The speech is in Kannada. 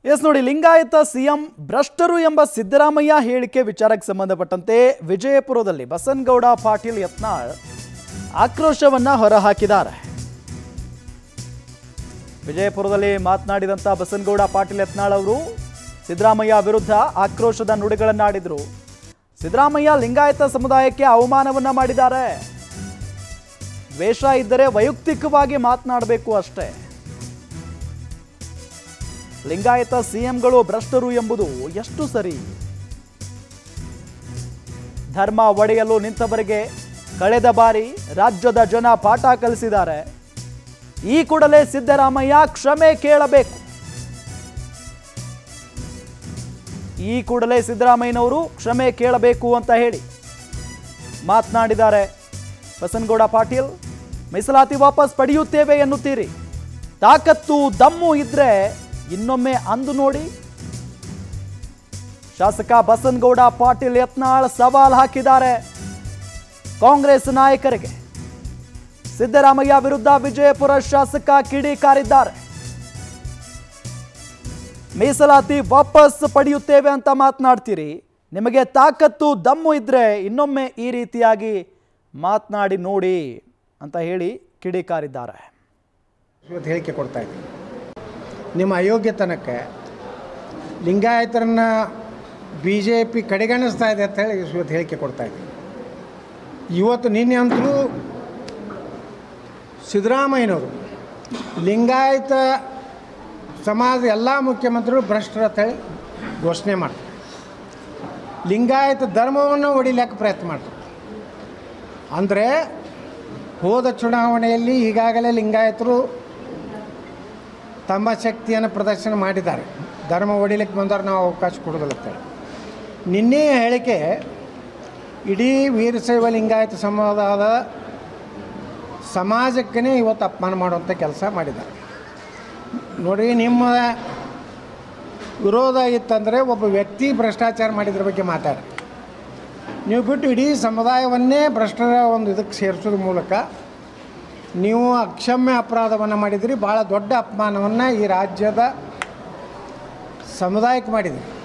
ಎಸ್ ನೋಡಿ ಲಿಂಗಾಯತ ಸಿಎಂ ಭ್ರಷ್ಟರು ಎಂಬ ಸಿದ್ದರಾಮಯ್ಯ ಹೇಳಿಕೆ ವಿಚಾರಕ್ಕೆ ಸಂಬಂಧಪಟ್ಟಂತೆ ವಿಜಯಪುರದಲ್ಲಿ ಬಸನಗೌಡ ಪಾಟೀಲ್ ಯತ್ನಾಳ್ ಆಕ್ರೋಶವನ್ನ ಹೊರಹಾಕಿದ್ದಾರೆ ವಿಜಯಪುರದಲ್ಲಿ ಮಾತನಾಡಿದಂಥ ಬಸನಗೌಡ ಪಾಟೀಲ್ ಯತ್ನಾಳ್ ಅವರು ಸಿದ್ದರಾಮಯ್ಯ ವಿರುದ್ಧ ಆಕ್ರೋಶದ ನುಡಿಗಳನ್ನಾಡಿದ್ರು ಸಿದ್ದರಾಮಯ್ಯ ಲಿಂಗಾಯತ ಸಮುದಾಯಕ್ಕೆ ಅವಮಾನವನ್ನ ಮಾಡಿದ್ದಾರೆ ದ್ವೇಷ ಇದ್ದರೆ ವೈಯಕ್ತಿಕವಾಗಿ ಮಾತನಾಡಬೇಕು ಅಷ್ಟೇ ಲಿಂಗಾಯತ ಸಿಎಂಗಳು ಭ್ರಷ್ಟರು ಎಂಬುದು ಎಷ್ಟು ಸರಿ ಧರ್ಮ ಒಡೆಯಲು ನಿಂತವರಿಗೆ ಕಳೆದ ಬಾರಿ ರಾಜ್ಯದ ಜನ ಪಾಠ ಕಲಿಸಿದ್ದಾರೆ ಈ ಕೂಡಲೇ ಸಿದ್ದರಾಮಯ್ಯ ಕ್ಷಮೆ ಕೇಳಬೇಕು ಈ ಕೂಡಲೇ ಸಿದ್ದರಾಮಯ್ಯನವರು ಕ್ಷಮೆ ಕೇಳಬೇಕು ಅಂತ ಹೇಳಿ ಮಾತನಾಡಿದ್ದಾರೆ ಬಸನಗೌಡ ಪಾಟೀಲ್ ಮೀಸಲಾತಿ ವಾಪಸ್ ಪಡೆಯುತ್ತೇವೆ ಎನ್ನುತ್ತೀರಿ ತಾಕತ್ತು ದಮ್ಮು ಇದ್ರೆ ಇನ್ನೊಮ್ಮೆ ಅಂದು ನೋಡಿ ಶಾಸಕ ಬಸನಗೌಡ ಪಾಟೀಲ್ ಯತ್ನಾಳ್ ಸವಾಲ್ ಹಾಕಿದ್ದಾರೆ ಕಾಂಗ್ರೆಸ್ ನಾಯಕರಿಗೆ ಸಿದ್ದರಾಮಯ್ಯ ವಿರುದ್ಧ ವಿಜಯಪುರ ಶಾಸಕ ಕಿಡಿಕಾರಿದ್ದಾರೆ ಮೀಸಲಾತಿ ವಾಪಸ್ ಪಡೆಯುತ್ತೇವೆ ಅಂತ ಮಾತನಾಡ್ತೀರಿ ನಿಮಗೆ ತಾಕತ್ತು ದಮ್ಮು ಇದ್ರೆ ಇನ್ನೊಮ್ಮೆ ಈ ರೀತಿಯಾಗಿ ಮಾತನಾಡಿ ನೋಡಿ ಅಂತ ಹೇಳಿ ಕಿಡಿಕಾರಿದ್ದಾರೆ ಇವತ್ತು ಹೇಳಿಕೆ ಕೊಡ್ತಾ ಇದ್ದೀನಿ ನಿಮ್ಮ ಅಯೋಗ್ಯತನಕ್ಕೆ ಲಿಂಗಾಯತರನ್ನ ಬಿ ಜೆ ಪಿ ಕಡೆಗಣಿಸ್ತಾ ಇದೆ ಅಂತ ಹೇಳಿ ಇವತ್ತು ಹೇಳಿಕೆ ಕೊಡ್ತಾ ಇದ್ದೀನಿ ಇವತ್ತು ನಿನ್ನೆ ಅಂತೂ ಸಿದ್ದರಾಮಯ್ಯನವರು ಲಿಂಗಾಯತ ಸಮಾಜದ ಎಲ್ಲ ಮುಖ್ಯಮಂತ್ರಿಗಳು ಭ್ರಷ್ಟರು ಅಂತ ಹೇಳಿ ಘೋಷಣೆ ಮಾಡ್ತಾರೆ ಲಿಂಗಾಯತ ಧರ್ಮವನ್ನು ಹೊಡಿಲಿಕ್ಕೆ ಪ್ರಯತ್ನ ಮಾಡ್ತಾರೆ ಅಂದರೆ ಹೋದ ಚುನಾವಣೆಯಲ್ಲಿ ಈಗಾಗಲೇ ಲಿಂಗಾಯತರು ತಮ್ಮ ಶಕ್ತಿಯನ್ನು ಪ್ರದರ್ಶನ ಮಾಡಿದ್ದಾರೆ ಧರ್ಮ ಹೊಡಿಲಿಕ್ಕೆ ಬಂದವ್ರು ನಾವು ಅವಕಾಶ ಕೊಡೋದಿಲ್ಲ ಅಂತೇಳಿ ನಿನ್ನೆಯ ಹೇಳಿಕೆ ಇಡೀ ವೀರಶೈವ ಲಿಂಗಾಯತ ಸಮುದಾಯದ ಸಮಾಜಕ್ಕೇ ಇವತ್ತು ಅಪಮಾನ ಮಾಡುವಂಥ ಕೆಲಸ ಮಾಡಿದ್ದಾರೆ ನೋಡಿ ನಿಮ್ಮ ವಿರೋಧ ಇತ್ತಂದರೆ ಒಬ್ಬ ವ್ಯಕ್ತಿ ಭ್ರಷ್ಟಾಚಾರ ಮಾಡಿದ್ರ ಬಗ್ಗೆ ಮಾತಾಡಿ ನೀವು ಬಿಟ್ಟು ಇಡೀ ಸಮುದಾಯವನ್ನೇ ಭ್ರಷ್ಟರ ಒಂದು ಇದಕ್ಕೆ ಸೇರಿಸೋದ್ರ ಮೂಲಕ ನೀವು ಅಕ್ಷಮ್ಯ ಅಪರಾಧವನ್ನು ಮಾಡಿದಿರಿ ಭಾಳ ದೊಡ್ಡ ಅಪಮಾನವನ್ನು ಈ ರಾಜ್ಯದ ಸಮುದಾಯಕ್ಕೆ ಮಾಡಿದಿರಿ